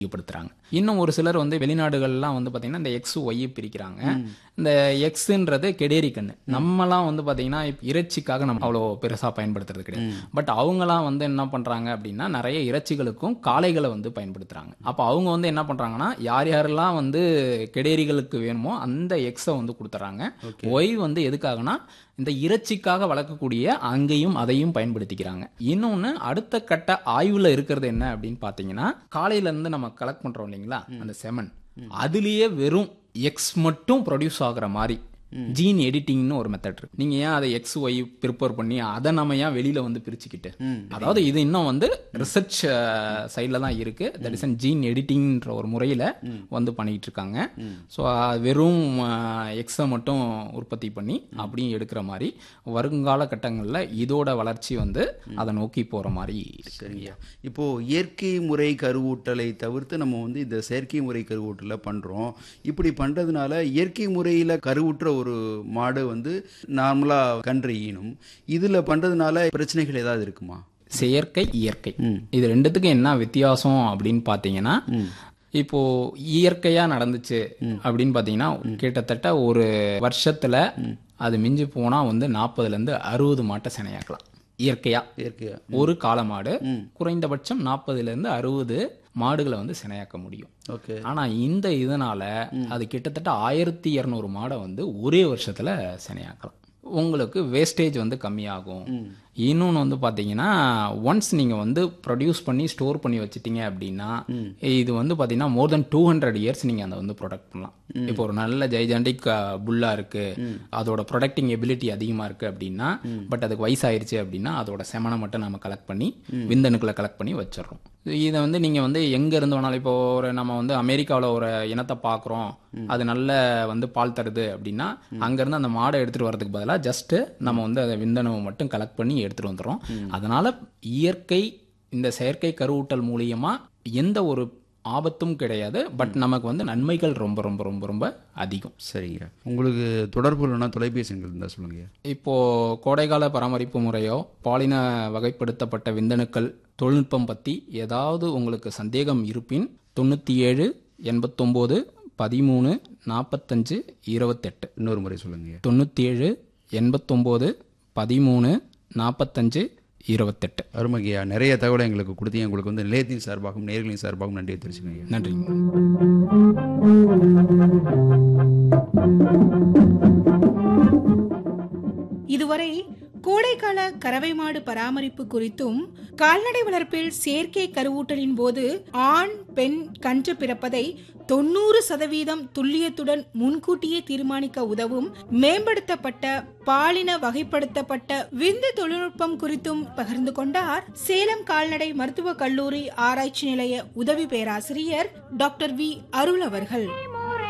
அதிகப்படுத்துறாங்க இன்னும் ஒரு சிலர் வந்து வெளிநாடுகள்லாம் வந்து பாத்தீங்கன்னா இந்த எக்ஸ் ஒய் பிரிக்கிறாங்க இந்த எக்ஸ்ன்றது கெடேரி கண்ணு நம்மலாம் வந்து பாத்தீங்கன்னா இப்ப இறைச்சிக்காக நம்ம அவ்வளோ பெருசா பயன்படுத்துறது கிடையாது பட் அவங்கலாம் வந்து என்ன பண்றாங்க அப்படின்னா நிறைய இறைச்சிகளுக்கும் காளைகளை வந்து பயன்படுத்துறாங்க அப்ப அவங்க வந்து என்ன பண்றாங்கன்னா யார் யாரெல்லாம் வந்து கெடேரிகளுக்கு வேணுமோ அந்த எக்ஸை வந்து கொடுத்துறாங்க ஒய் வந்து எதுக்காகனா இந்த இறைச்சிக்காக வளர்க்கக்கூடிய அங்கேயும் அதையும் பயன்படுத்திக்கிறாங்க இன்னொன்னு அடுத்த கட்ட ஆய்வுல இருக்கிறது என்ன அப்படின்னு பாத்தீங்கன்னா காலையில இருந்து நம்ம கலெக்ட் பண்றோம் இல்லைங்களா அந்த செமன் அதுலயே வெறும் எக்ஸ் மட்டும் ப்ரொடியூஸ் ஆகுற மாதிரி ஜீன் எடிட்டிங்னு ஒரு மெத்தட் இருக்கு நீங்க ஏன் அதை எக்ஸ் ஒய் ப்ரிப்பேர் பண்ணி அதை நம்ம ஏன் வெளியில வந்து பிரிச்சுக்கிட்டு அதாவது இது இன்னும் வந்து ரிசர்ச் சைடில் தான் இருக்கு தட் இஸ் அன் ஜீன் எடிட்டிங்ன்ற ஒரு முறையில் வந்து பண்ணிட்டு இருக்காங்க ஸோ வெறும் எக்ஸை மட்டும் உற்பத்தி பண்ணி அப்படியும் எடுக்கிற மாதிரி வருங்கால கட்டங்களில் இதோட வளர்ச்சி வந்து அதை நோக்கி போகிற மாதிரி இருக்கு சரிங்க இப்போ இயற்கை முறை கருவூட்டலை தவிர்த்து நம்ம வந்து இந்த செயற்கை முறை கருவூட்டலை பண்றோம் இப்படி பண்றதுனால இயற்கை முறையில கருவுற்ற ஒரு மாடு வந்து நார்மலா கன்று ஈனும் இதுல பண்றதுனால பிரச்சனைகள் ஏதாவது இருக்குமா செயற்கை இயற்கை இது ரெண்டுத்துக்கும் என்ன வித்தியாசம் அப்படின்னு பார்த்தீங்கன்னா இப்போ இயற்கையா நடந்துச்சு அப்படின்னு பார்த்தீங்கன்னா கிட்டத்தட்ட ஒரு வருஷத்துல அது மிஞ்சி போனா வந்து நாற்பதுல இருந்து அறுபது மாட்டை சினையாக்கலாம் இயற்கையா இயற்கையா ஒரு காளை மாடு குறைந்தபட்சம் நாற்பதுல இருந்து அறுபது மாடுகளை வந்து சினையாக்க முடியும் ஓகே ஆனா இந்த இதனால அது கிட்டத்தட்ட ஆயிரத்தி இரநூறு மாடை வந்து ஒரே வருஷத்துல சினையாக்கலாம் உங்களுக்கு வேஸ்டேஜ் வந்து கம்மியாகும் இன்னொன்று வந்து பார்த்தீங்கன்னா ஒன்ஸ் நீங்கள் வந்து ப்ரொடியூஸ் பண்ணி ஸ்டோர் பண்ணி வச்சிட்டீங்க அப்படின்னா இது வந்து பார்த்தீங்கன்னா more than two hundred years நீங்கள் அதை வந்து ப்ரொடக்ட் பண்ணலாம் இப்போ ஒரு நல்ல ஜெய்ஜாண்டிக் புல்லா இருக்கு அதோட ப்ரொடக்டிங் எபிலிட்டி அதிகமாக இருக்கு அப்படின்னா பட் அதுக்கு வயசாயிருச்சு அப்படின்னா அதோட செமனை மட்டும் நம்ம கலெக்ட் பண்ணி விந்தணுக்களை கலெக்ட் பண்ணி வச்சிடுறோம் இதை வந்து நீங்கள் வந்து எங்கே இருந்து வேணாலும் இப்போ ஒரு நம்ம வந்து அமெரிக்காவில் ஒரு இனத்தை பார்க்குறோம் அது நல்ல வந்து பால் தருது அப்படின்னா அங்கேருந்து அந்த மாடை எடுத்துகிட்டு வரதுக்கு பதிலாக ஜஸ்ட்டு நம்ம வந்து அதை விந்தணுவை மட்டும் கலெக்ட் பண்ணி எடுத்துகிட்டு வந்துடுறோம் அதனால் இயற்கை இந்த செயற்கை கருவூட்டல் மூலியமா எந்த ஒரு ஆபத்தும் கிடையாது பட் நமக்கு வந்து நன்மைகள் ரொம்ப ரொம்ப ரொம்ப ரொம்ப அதிகம் சரிங்க உங்களுக்கு தொடர்பு இல்லைன்னா தொலைபேசி எண்கள் இருந்தால் சொல்லுங்க இப்போ கோடைகால பராமரிப்பு முறையோ பாலின வகைப்படுத்தப்பட்ட விந்தணுக்கள் தொழில்நுட்பம் பற்றி ஏதாவது உங்களுக்கு சந்தேகம் இருப்பின் தொண்ணூற்றி ஏழு எண்பத்தொம்போது பதிமூணு நாற்பத்தஞ்சு இருபத்தெட்டு இன்னொரு முறை சொல்லுங்க தொண்ணூற்றி ஏழு எண்பத்தொம்போது பதிமூணு நாற்பத்தஞ்சு இருபத்தெட்டு அருமகையா நிறைய தகவலை எங்களுக்கு கொடுத்தீங்க உங்களுக்கு வந்து நிலையத்தின் சார்பாகவும் நேர்களின் சார்பாகவும் நன்றியை தெரிவிச்சுக்கோங்க நன்றி இதுவரை கோடைக்கால கறவை மாடு பராமரிப்பு குறித்தும் கால்நடை வளர்ப்பில் செயற்கை கருவூட்டலின் போது ஆண் பெண் கன்று பிறப்பதை தொண்ணூறு சதவீதம் துல்லியத்துடன் முன்கூட்டியே தீர்மானிக்க உதவும் மேம்படுத்தப்பட்ட பாலின வகைப்படுத்தப்பட்ட விந்து தொழில்நுட்பம் குறித்தும் பகிர்ந்து கொண்டார் சேலம் கால்நடை மருத்துவக் கல்லூரி ஆராய்ச்சி நிலைய உதவி பேராசிரியர் டாக்டர் வி அருள் அவர்கள்